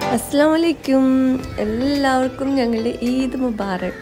അസ്സാം വലൈക്കും എല്ലാവർക്കും ഞങ്ങളുടെ ഈദ് മുബാറക്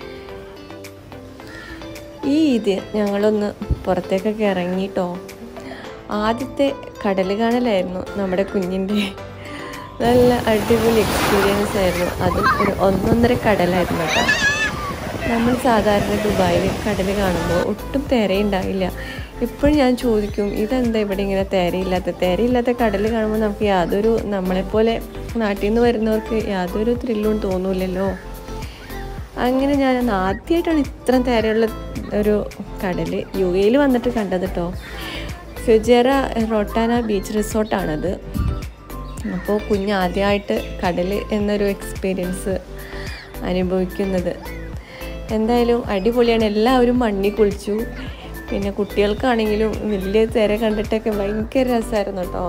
ഈ ഈദ് ഞങ്ങളൊന്ന് പുറത്തേക്കൊക്കെ ഇറങ്ങിട്ടോ ആദ്യത്തെ കടൽ കാണലായിരുന്നു നമ്മുടെ കുഞ്ഞിൻ്റെ നല്ല അടിപൊളി എക്സ്പീരിയൻസ് ആയിരുന്നു അതും ഒരു ഒന്നൊന്നര കടലായിരുന്നു കേട്ടോ നമ്മൾ സാധാരണ ദുബായിൽ കടൽ കാണുമ്പോൾ ഒട്ടും തിരയുണ്ടാവില്ല ഇപ്പോഴും ഞാൻ ചോദിക്കും ഇതെന്താ ഇവിടെ ഇങ്ങനെ തിരയില്ലാത്ത തിരയില്ലാത്ത കടൽ കാണുമ്പോൾ നമുക്ക് യാതൊരു നമ്മളെപ്പോലെ നാട്ടിൽ നിന്ന് വരുന്നവർക്ക് യാതൊരു ത്രില്ലും തോന്നൂലല്ലോ അങ്ങനെ ഞാൻ ആദ്യമായിട്ടാണ് ഇത്ര തിരയുള്ള ഒരു കടൽ യു എയിൽ വന്നിട്ട് കണ്ടത് കേട്ടോ ഫുജേറ റൊട്ടാന ബീച്ച് റിസോർട്ടാണത് അപ്പോൾ കുഞ്ഞ് ആദ്യമായിട്ട് കടൽ എന്നൊരു എക്സ്പീരിയൻസ് അനുഭവിക്കുന്നത് എന്തായാലും അടിപൊളിയാണ് എല്ലാവരും മണ്ണി കുളിച്ചു പിന്നെ കുട്ടികൾക്കാണെങ്കിലും വലിയ തിര കണ്ടിട്ടൊക്കെ ഭയങ്കര രസമായിരുന്നു കേട്ടോ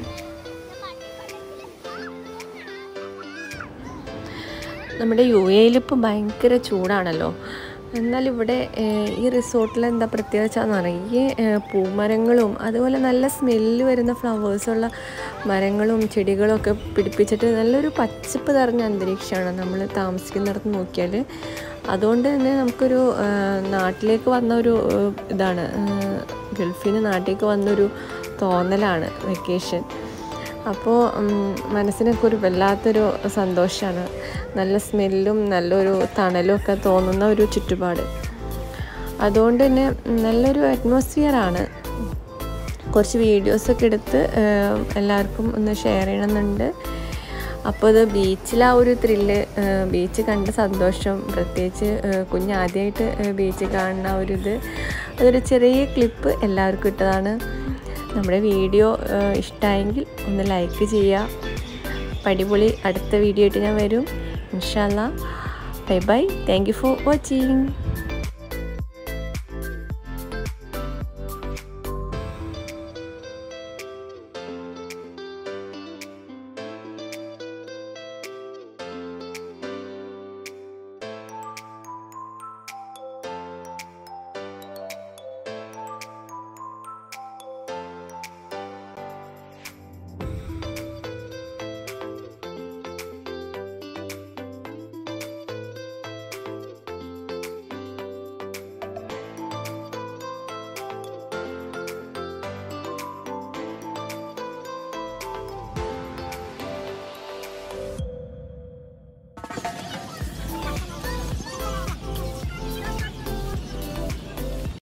നമ്മുടെ യു എയിൽ ഇപ്പോൾ ഭയങ്കര ചൂടാണല്ലോ എന്നാൽ ഇവിടെ ഈ റിസോർട്ടിൽ എന്താ പ്രത്യേകത വെച്ചാൽ നിറയെ പൂമരങ്ങളും അതുപോലെ നല്ല സ്മെല്ല് വരുന്ന ഫ്ലവേഴ്സുള്ള മരങ്ങളും ചെടികളും ഒക്കെ പിടിപ്പിച്ചിട്ട് നല്ലൊരു പച്ചപ്പ് നിറഞ്ഞ അന്തരീക്ഷമാണ് നമ്മൾ താമസിക്കുന്നിടത്ത് നോക്കിയാൽ അതുകൊണ്ട് തന്നെ നമുക്കൊരു നാട്ടിലേക്ക് വന്ന ഒരു ഇതാണ് ഗൾഫിൽ നിന്ന് നാട്ടിലേക്ക് വന്നൊരു തോന്നലാണ് വെക്കേഷൻ അപ്പോൾ മനസ്സിനൊക്കെ ഒരു വല്ലാത്തൊരു സന്തോഷമാണ് നല്ല സ്മെല്ലും നല്ലൊരു തണലും ഒക്കെ തോന്നുന്ന ഒരു ചുറ്റുപാട് അതുകൊണ്ട് തന്നെ നല്ലൊരു അറ്റ്മോസ്ഫിയറാണ് കുറച്ച് വീഡിയോസൊക്കെ എടുത്ത് എല്ലാവർക്കും ഒന്ന് ഷെയർ ചെയ്യണമെന്നുണ്ട് അപ്പോൾ ഇത് ബീച്ചിൽ ആ ഒരു ത്രില്ല് ബീച്ച് കണ്ട സന്തോഷം പ്രത്യേകിച്ച് കുഞ്ഞാദ്യമായിട്ട് ബീച്ച് കാണുന്ന ഒരു ഇത് അതൊരു ചെറിയ ക്ലിപ്പ് എല്ലാവർക്കും ഇട്ടതാണ് നമ്മുടെ വീഡിയോ ഇഷ്ടമായെങ്കിൽ ഒന്ന് ലൈക്ക് ചെയ്യുക അടിപൊളി അടുത്ത വീഡിയോ ആയിട്ട് ഞാൻ വരും ഇൻഷാല്ല bye bye thank you for watching